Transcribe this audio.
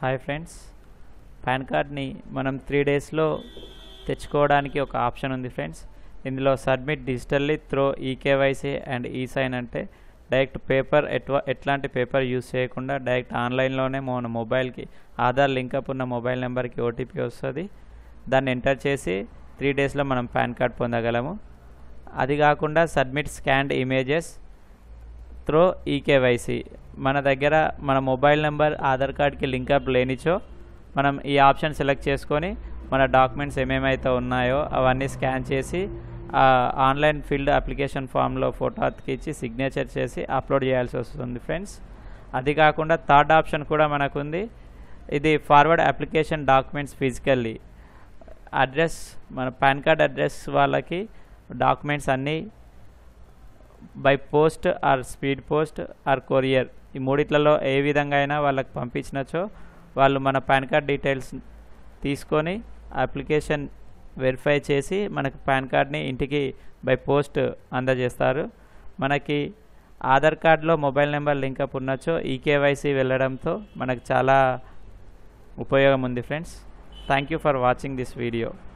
hi friends pan కార్డ్ని మనం three డేస్లో తెచ్చుకోవడానికి ఒక ఆప్షన్ ఉంది ఫ్రెండ్స్ ఇందులో submit digitally through eKYC and e sign అంటే డైరెక్ట్ పేపర్ ఎట్వా ఎట్లాంటి పేపర్ యూస్ చేయకుండా డైరెక్ట్ ఆన్లైన్లోనే మన మొబైల్కి ఆధార్ లింకప్ ఉన్న మొబైల్ నెంబర్కి ఓటీపీ వస్తుంది దాన్ని ఎంటర్ చేసి త్రీ డేస్లో మనం పాన్ కార్డ్ పొందగలము అది కాకుండా submit scanned images through eKYC మన దగ్గర మన మొబైల్ నెంబర్ ఆధార్ కార్డ్కి లింకప్ లేనిచో మనం ఈ ఆప్షన్ సెలెక్ట్ చేసుకొని మన డాక్యుమెంట్స్ ఏమేమైతే ఉన్నాయో అవన్నీ స్కాన్ చేసి ఆన్లైన్ ఫీల్డ్ అప్లికేషన్ ఫామ్లో ఫోటో అతికిచ్చి సిగ్నేచర్ చేసి అప్లోడ్ చేయాల్సి వస్తుంది ఫ్రెండ్స్ అది కాకుండా థర్డ్ ఆప్షన్ కూడా మనకుంది ఇది forward application documents physically address మన పాన్ కార్డ్ అడ్రస్ వాళ్ళకి డాక్యుమెంట్స్ అన్నీ by post or speed post or courier ఈ మూడిట్లలో ఏ విధంగా అయినా వాళ్ళకి పంపించినచో వాళ్ళు మన పాన్ కార్డ్ డీటెయిల్స్ తీసుకొని అప్లికేషన్ వెరిఫై చేసి మనకి పాన్ కార్డ్ని ఇంటికి బై పోస్ట్ అందజేస్తారు మనకి ఆధార్ కార్డ్లో మొబైల్ నెంబర్ లింకప్ ఉన్నచో ఈకేవైసీ వెళ్ళడంతో మనకు చాలా ఉపయోగం ఉంది friends thank you for watching this video